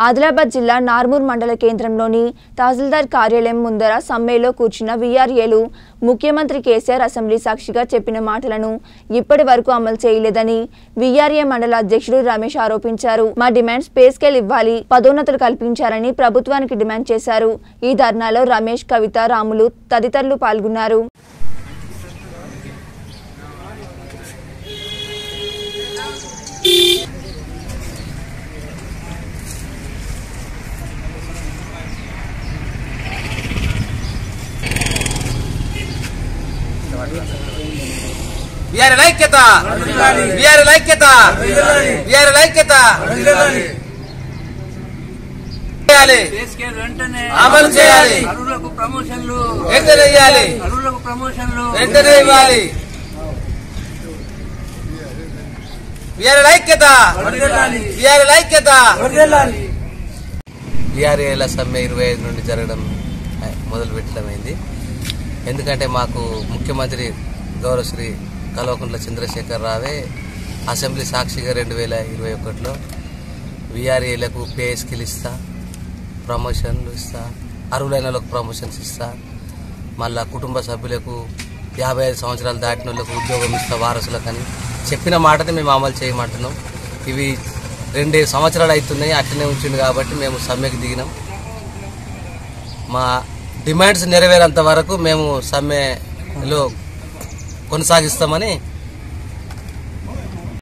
ఆదిలాబాద్ జిల్లా నార్మూర్ మండల కేంద్రంలోని తహసీల్దార్ కార్యాలయం ముందర సమ్మెలో కూర్చున్న వీఆర్ఏలు ముఖ్యమంత్రి కేసీఆర్ అసెంబ్లీ సాక్షిగా చెప్పిన మాటలను ఇప్పటి వరకు అమలు చేయలేదని వీఆర్ఏ మండల అధ్యక్షుడు రమేష్ ఆరోపించారు మా డిమాండ్స్ పే స్కేల్ ఇవ్వాలి పదోన్నతులు కల్పించారని ప్రభుత్వానికి డిమాండ్ చేశారు ఈ ధర్నాలో రమేష్ కవిత రాములు తదితరులు పాల్గొన్నారు బిఆర్ ఐక్యత బిఆర్ ఐక్యత బిఆర్ ఐక్యత చేయాలి స్కేల్ వెంటనే అమలు చేయాలి అరువులకు ప్రమోషన్లు వెంటనే ఇవ్వాలి అరువులకు ప్రమోషన్లు వెంటనే ఇవ్వాలి బిఆర్ ఐక్యత బిఆర్ ఐక్యత బీఆర్ఏల సమ్మె ఇరవై ఐదు నుండి జరగడం మొదలు పెట్టడమైంది ఎందుకంటే మాకు ముఖ్యమంత్రి గౌరవశ్రీ కల్వకుంట్ల చంద్రశేఖర్ రావే అసెంబ్లీ సాక్షిగా రెండు వేల ఇరవై ఒకటిలో విఆర్ఏలకు పే స్కిల్ ఇస్తా ప్రమోషన్లు ఇస్తా అర్హులైన వాళ్ళకు ప్రమోషన్స్ ఇస్తా మళ్ళా కుటుంబ సభ్యులకు యాభై ఐదు సంవత్సరాలు దాటిన వాళ్ళకు ఉద్యోగం ఇస్తా వారసులకని చెప్పిన మాటని మేము అమలు చేయమంటున్నాం ఇవి రెండు సంవత్సరాలు అవుతున్నాయి అట్లనే ఉంచింది కాబట్టి మేము సమ్మెకి దిగినాం మా డిమాండ్స్ నెరవేరేంత వరకు మేము సమ్మెలో కొనసాగిస్తామని